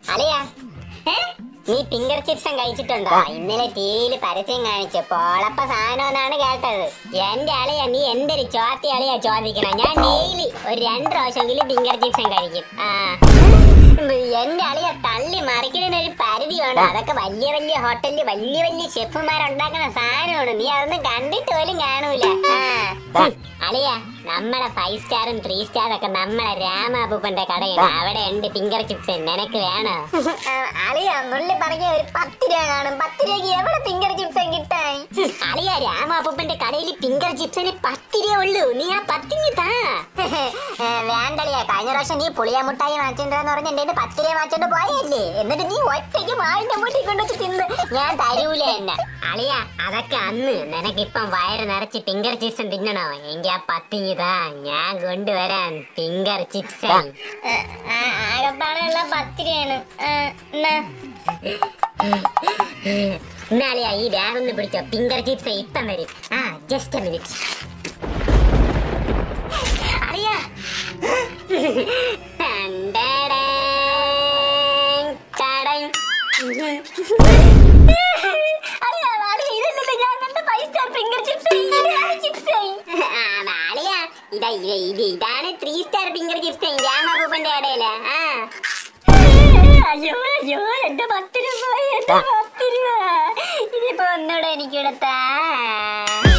അളിയാ ഏ? നീ ഫിംഗർ ചിപ്സും കഴിച്ചിട്ടുണ്ടോ ഇന്നലെ ടിവിയിൽ പരസ്യം കാണിച്ചു പോളപ്പ സാധനം എന്നാണ് കേട്ടത് എന്റെ അളിയ നീ എന്തൊരു ചോത്തി അളിയാ ചോദിക്കണം ഞാൻ ഡെയിലി ഒരു രണ്ട് പ്രാവശ്യമെങ്കിലും ഫിംഗർ ചിപ്സും കഴിക്കും ആ എന്റെ അളിയ തള്ളി മറിക്കുന്നതിന് ഒരു പരിധി വേണം അതൊക്കെ വലിയ വലിയ ഹോട്ടലിൽ വലിയ വലിയ ഷെഫുമാരുണ്ടാക്കുന്ന സാധനമാണ് നീ അതൊന്നും കണ്ടിട്ട് പോലും കാണൂല ആ ഉം. അളിയ നമ്മളെ ഫൈവ് സ്റ്റാറും ത്രീ സ്റ്റാറും ഒക്കെ നമ്മളെ രാമാപൂപ്പന്റെ കടയാണ് അവിടെ ഉണ്ട് ഫിംഗർ ചിപ്സ് നിനക്ക് വേണോ അളിയ നുള്ളി പറഞ്ഞ ഒരു പത്ത് രൂപ കാണും പത്ത് രൂപയ്ക്ക് എവിടെ ഫിംഗർ ചിപ്സ് കിട്ടാൻ അളിയ രാമാപൂപ്പന്റെ കടയിൽ ഫിംഗർ ചിപ്സിന് പത്ത് രൂപ ഉള്ളൂ നീ ആ പത്തിന് താ വേണ്ടളിയ കഴിഞ്ഞ പ്രാവശ്യം നീ പുളിയ മുട്ടായി വാങ്ങിച്ചിട്ടുണ്ടെന്ന് പറഞ്ഞ എന്റെ പത്ത് രൂപ വാങ്ങിച്ചോണ്ട് പോയല്ലേ എന്നിട്ട് നീ ഒറ്റയ്ക്ക് മാവിന്റെ മുട്ടി കൊണ്ടുവച്ച് തിന്ന് ഞാൻ തരൂല എന്നെ അളിയ അതൊക്കെ അന്ന് നിനക്കിപ്പം വയറ് നിറച്ച് ഫിംഗർ ചിപ്സും തിന്നണോ എങ്കിൽ ആ പത്തിങ് താ ഞാൻ കൊണ്ടുവരാൻ ഫിംഗർ ചിപ്സ് ആകപ്പാടുള്ള പത്ത് രൂപയാണ് എന്നാളിയാ ഈ ബാഗ് ഒന്ന് പിടിച്ചോ ഫിംഗർ ചിപ്സ് ഇപ്പം വരും ആ ജസ്റ്റ് മിനിറ്റ് അറിയാ ഇതാണ് ത്രീ സ്റ്റാർ ഫിംഗർ ചിപ്സ് രാമബൂപ്പന്റെ കടയില് ആ അയ്യോ അയ്യോ എന്റെ പത്ത് രൂപ എന്റെ പത്ത് രൂപ ഇതിപ്പോ ഒന്നുകൂടെ എനിക്കിവിടെ താ